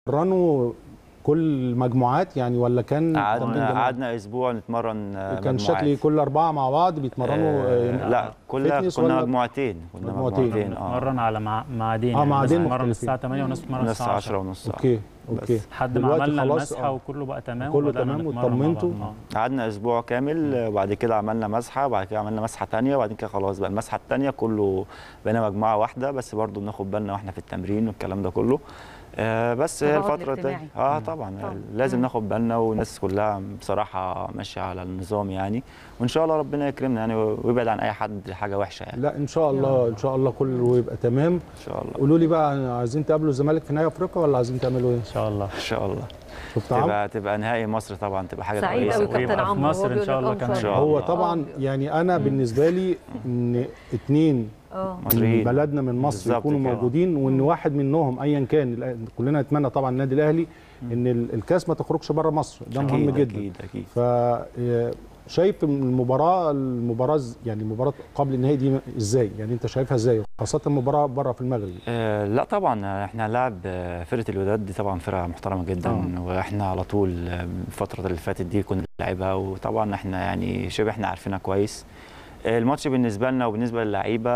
رنوا كل مجموعات يعني ولا كان تمرين قعدنا جماعي؟ قعدنا اسبوع نتمرن آه، كان مجموعات. شكلي كل اربعه مع بعض بيتمرنوا آه آه، لا كلها فتنس كنا ولا- مجموعتين كنا مجموعتين. مجموعتين اه نتمرن على مع- معادين آه، يعني معادين ناس تتمرن مختلفين. الساعه 8 وناس تتمرن نص الساعه 10 10 ونص آه. اوكي اوكي لحد ما دلوقتي عملنا خلاص، المسحه آه. وكله بقى تمام كله وبدأنا تمام نتمرن مع واطمنتوا؟ بعض. آه. قعدنا اسبوع كامل آه، وبعد كده عملنا مسحه وبعد كده عملنا مسحه تانية وبعد كده خلاص بقى المسحه التانية كله بقينا مجموعه واحده بس برضو بناخد بالنا واحنا في التمرين والكلام ده كله آه بس هي التباعد الفتره الاجتماعي. التانية اه طبعا طبعاً. لازم مم. ناخد بالنا والناس كلها بصراحه ماشيه على النظام يعني وان شاء الله ربنا يكرمنا يعني ويبعد عن اي حد حاجه وحشه يعني لا ان شاء الله ان شاء الله كله يبقى تمام ان شاء الله قولوا لي بقى عايزين تقابلوا الزمالك في نهائي افريقيا ولا عايزين تعملوا ايه؟ ان شاء الله ان شاء الله شفت عم؟ تبقى تبقى نهائي مصر طبعا تبقى حاجه سعيد كويسه قوي ويبقى كابتن في عمرو مصر هو إن بيقول شاء لك الله آه، كمان. إن شاء إن شاء هو الله. طبعا يعني انا بالنسبه لي ان اتنين اه من مصريين بلدنا من مصر بالظبط يكونوا كده. موجودين وان واحد منهم ايا كان الأ- كلنا نتمنى طبعا النادي الاهلي ان ال- الكاس ما تخرجش بره مصر ده مهم أكيد، جدا اكيد اكيد ف آه، شايف من المباراه المباراه ز- يعني المباراه قبل النهائي دي ازاي يعني انت شايفها ازاي خاصه المباراه بره في المغرب آه لا طبعا احنا هنلاعب آه، فرقه الوداد دي طبعا فرقه محترمه جدا آه. واحنا على طول آه، الفتره اللي فاتت دي كنا بنلعبها وطبعا احنا يعني شبه احنا عارفينها كويس آه، الماتش بالنسبه لنا وبالنسبه للعيبه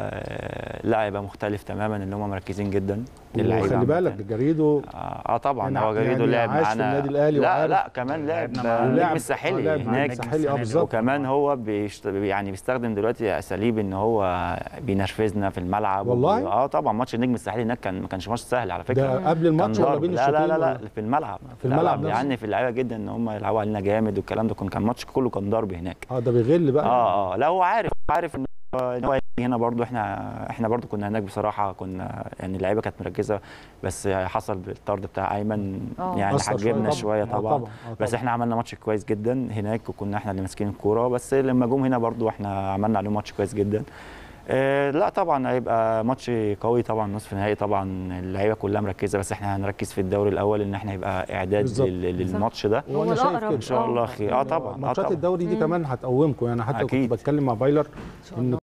آه، لا هيبقى مختلف تماما ان هم مركزين جدا اللعيبة وخلي عامة. بالك جريدو اه آه طبعا يعني- هو جريدو يعني لعب عاش في معانا النادي الأهلي لا وعارف. لا كمان لعب لعبنا مع- النجم ولعب- الساحلي آه، لعب مع هناك الساحلي اه السنة دي. بالظبط وكمان هو بيشت... يعني بيستخدم دلوقتي اساليب ان هو بينرفزنا في الملعب والله؟ وبي- اه طبعا ماتش النجم الساحلي هناك كان ما كانش ماتش سهل على فكره ده قبل الماتش كان ولا ضرب. بين لا لا الشوطين لا لا ولا؟ في الملعب في لا، الملعب لا نفسه. يعني في اللعيبه جدا ان هم يلعبوا علينا جامد والكلام ده كان كان ماتش كله كان ضرب هناك اه ده بيغل بقى اه اه لا هو عارف عارف ان إن هو هيجي هنا برضو احنا احنا برضو كنا هناك بصراحه كنا يعني اللعيبه كانت مركزه بس حصل بالطرد بتاع ايمن آه. يعني أثر حجبنا شويه آه طبعا آه بس طبعاً. احنا عملنا ماتش كويس جدا هناك وكنا احنا اللي ماسكين الكوره بس لما جم هنا برضو احنا عملنا عليهم ماتش كويس جدا اه لا طبعا هيبقى ماتش قوي طبعا نصف نهائي طبعا اللعيبه كلها مركزه بس احنا هنركز في الدوري الاول ان احنا يبقى اعداد بالظبط. لل- للماتش ده هو وانا شايف الأقرب. كده ان شاء الله خير اه طبعا اه ماتشات طبعا الدوري دي كمان هتقومكم يعني حتى أكيد. كنت بتكلم مع بايلر شاء ان الله.